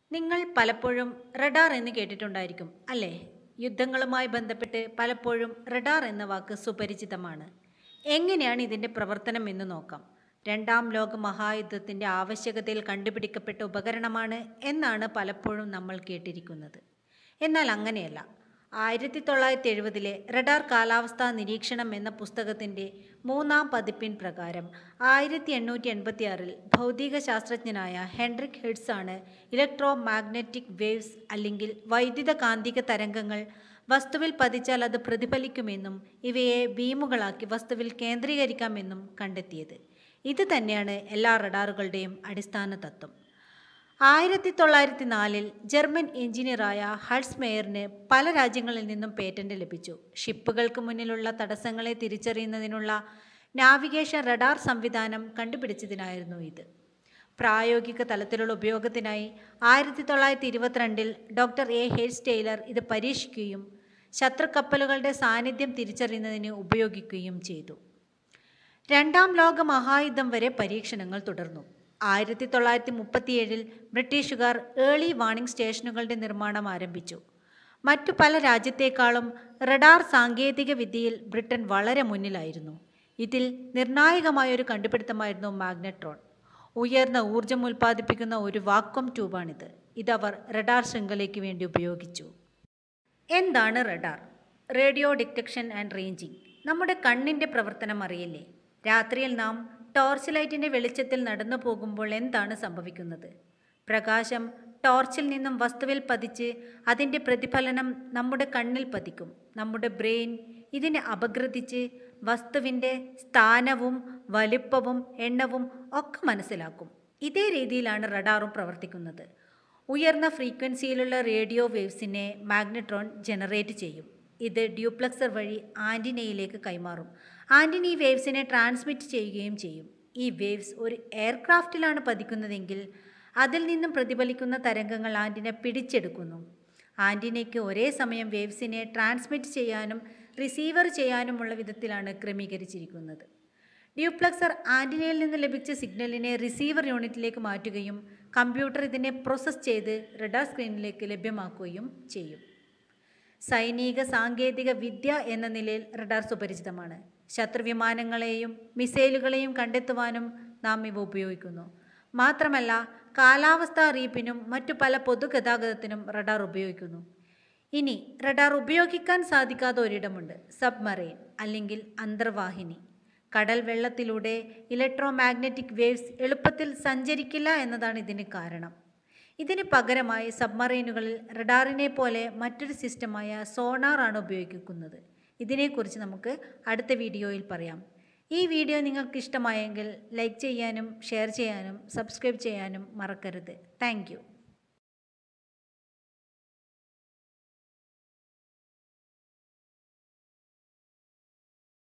നിങ്ങൾ പലപ്പോഴും റഡാർ എന്ന് കേട്ടിട്ടുണ്ടായിരിക്കും അല്ലേ യുദ്ധങ്ങളുമായി ബന്ധപ്പെട്ട് പലപ്പോഴും റഡാർ എന്ന വാക്ക് സുപരിചിതമാണ് എങ്ങനെയാണ് ഇതിൻ്റെ പ്രവർത്തനം എന്ന് നോക്കാം രണ്ടാം ലോക മഹായുദ്ധത്തിൻ്റെ ആവശ്യകതയിൽ കണ്ടുപിടിക്കപ്പെട്ട ഉപകരണമാണ് എന്നാണ് പലപ്പോഴും നമ്മൾ കേട്ടിരിക്കുന്നത് എന്നാൽ അങ്ങനെയല്ല ആയിരത്തി തൊള്ളായിരത്തി എഴുപതിലെ റഡാർ കാലാവസ്ഥാ നിരീക്ഷണം എന്ന പുസ്തകത്തിൻ്റെ മൂന്നാം പതിപ്പിൻ പ്രകാരം ആയിരത്തി എണ്ണൂറ്റി എൺപത്തി ആറിൽ ഭൗതിക ശാസ്ത്രജ്ഞനായ ഹെൻറിക് ഹിഡ്സ് ആണ് ഇലക്ട്രോ മാഗ്നറ്റിക് വേവ്സ് അല്ലെങ്കിൽ വൈദ്യുത കാന്തിക തരംഗങ്ങൾ വസ്തുവിൽ പതിച്ചാൽ അത് പ്രതിഫലിക്കുമെന്നും ഇവയെ ബീമുകളാക്കി വസ്തുവിൽ കേന്ദ്രീകരിക്കാമെന്നും കണ്ടെത്തിയത് ഇത് തന്നെയാണ് എല്ലാ റഡാറുകളുടെയും അടിസ്ഥാന തത്വം ആയിരത്തി തൊള്ളായിരത്തി നാലിൽ ജർമ്മൻ എഞ്ചിനീയറായ ഹൾസ് മേയറിന് പല രാജ്യങ്ങളിൽ നിന്നും പേറ്റന്റ് ലഭിച്ചു ഷിപ്പുകൾക്ക് മുന്നിലുള്ള തടസ്സങ്ങളെ തിരിച്ചറിയുന്നതിനുള്ള നാവിഗേഷൻ റഡാർ സംവിധാനം കണ്ടുപിടിച്ചതിനായിരുന്നു ഇത് പ്രായോഗിക തലത്തിലുള്ള ഉപയോഗത്തിനായി ആയിരത്തി തൊള്ളായിരത്തി ഇരുപത്തിരണ്ടിൽ ഡോക്ടർ എ ഹെയ്സ് ടെയ്ലർ ഇത് പരീക്ഷിക്കുകയും ശത്രുക്കപ്പലുകളുടെ സാന്നിധ്യം തിരിച്ചറിയുന്നതിന് ഉപയോഗിക്കുകയും ചെയ്തു രണ്ടാം ലോക മഹായുദ്ധം വരെ പരീക്ഷണങ്ങൾ തുടർന്നു ആയിരത്തി തൊള്ളായിരത്തി മുപ്പത്തിയേഴിൽ ബ്രിട്ടീഷുകാർ ഏർലി വാണിംഗ് സ്റ്റേഷനുകളുടെ നിർമ്മാണം ആരംഭിച്ചു മറ്റു പല രാജ്യത്തേക്കാളും റഡാർ സാങ്കേതിക വിദ്യയിൽ ബ്രിട്ടൻ വളരെ മുന്നിലായിരുന്നു ഇതിൽ നിർണായകമായൊരു കണ്ടുപിടുത്തമായിരുന്നു മാഗ്നട്രോൺ ഉയർന്ന ഊർജം ഉൽപ്പാദിപ്പിക്കുന്ന ഒരു വാക്വം ട്യൂബാണിത് ഇതവർ റഡാർ ശൃംഖലയ്ക്ക് വേണ്ടി ഉപയോഗിച്ചു എന്താണ് radar radio detection and ranging നമ്മുടെ കണ്ണിൻ്റെ പ്രവർത്തനം അറിയില്ലേ രാത്രിയിൽ നാം ടോർച്ച് ലൈറ്റിൻ്റെ വെളിച്ചത്തിൽ നടന്നു പോകുമ്പോൾ എന്താണ് സംഭവിക്കുന്നത് പ്രകാശം ടോർച്ചിൽ നിന്നും വസ്തുവിൽ പതിച്ച് അതിൻ്റെ പ്രതിഫലനം നമ്മുടെ കണ്ണിൽ പതിക്കും നമ്മുടെ ബ്രെയിൻ ഇതിനെ അപഗ്രഥിച്ച് വസ്തുവിൻ്റെ സ്ഥാനവും വലിപ്പവും എണ്ണവും ഒക്കെ മനസ്സിലാക്കും ഇതേ രീതിയിലാണ് റഡാറും പ്രവർത്തിക്കുന്നത് ഉയർന്ന ഫ്രീക്വൻസിയിലുള്ള റേഡിയോ വേവ്സിനെ മാഗ്നട്രോൺ ജനറേറ്റ് ചെയ്യും ഇത് ഡ്യൂപ്ലക്സർ വഴി ആൻറ്റിനയിലേക്ക് കൈമാറും ആൻറ്റിന ഈ വേവ്സിനെ ട്രാൻസ്മിറ്റ് ചെയ്യുകയും ചെയ്യും ഈ വേവ്സ് ഒരു എയർക്രാഫ്റ്റിലാണ് പതിക്കുന്നതെങ്കിൽ അതിൽ നിന്നും പ്രതിഫലിക്കുന്ന തരംഗങ്ങൾ ആൻറ്റിന പിടിച്ചെടുക്കുന്നു ആൻറ്റിനയ്ക്ക് ഒരേ സമയം വേവ്സിനെ ട്രാൻസ്മിറ്റ് ചെയ്യാനും റിസീവർ ചെയ്യാനുമുള്ള വിധത്തിലാണ് ക്രമീകരിച്ചിരിക്കുന്നത് ഡ്യൂപ്ലക്സർ ആൻറ്റിനയിൽ നിന്ന് ലഭിച്ച സിഗ്നലിനെ റിസീവർ യൂണിറ്റിലേക്ക് മാറ്റുകയും കമ്പ്യൂട്ടർ ഇതിനെ പ്രോസസ്സ് ചെയ്ത് റഡാർ സ്ക്രീനിലേക്ക് ലഭ്യമാക്കുകയും ചെയ്യും സൈനിക സാങ്കേതിക വിദ്യ എന്ന നിലയിൽ റഡാർ സുപരിചിതമാണ് ശത്രുവിമാനങ്ങളെയും മിസൈലുകളെയും കണ്ടെത്തുവാനും നാം ഇവ ഉപയോഗിക്കുന്നു മാത്രമല്ല കാലാവസ്ഥാ അറിയിപ്പിനും മറ്റു പല പൊതുഗതാഗതത്തിനും റഡാർ ഉപയോഗിക്കുന്നു ഇനി റഡാർ ഉപയോഗിക്കാൻ സാധിക്കാത്ത ഒരിടമുണ്ട് സബ്മറൈൻ അല്ലെങ്കിൽ അന്തർവാഹിനി കടൽ വെള്ളത്തിലൂടെ ഇലക്ട്രോ മാഗ്നറ്റിക് വേവ്സ് എളുപ്പത്തിൽ സഞ്ചരിക്കില്ല എന്നതാണ് ഇതിന് കാരണം ഇതിന് പകരമായി സബ്മറൈനുകളിൽ റഡാറിനെ പോലെ മറ്റൊരു സിസ്റ്റമായ സോണാർ ആണ് ഉപയോഗിക്കുന്നത് ഇതിനെക്കുറിച്ച് നമുക്ക് അടുത്ത വീഡിയോയിൽ പറയാം ഈ വീഡിയോ നിങ്ങൾക്ക് ഇഷ്ടമായെങ്കിൽ ലൈക്ക് ചെയ്യാനും ഷെയർ ചെയ്യാനും സബ്സ്ക്രൈബ് ചെയ്യാനും മറക്കരുത് താങ്ക്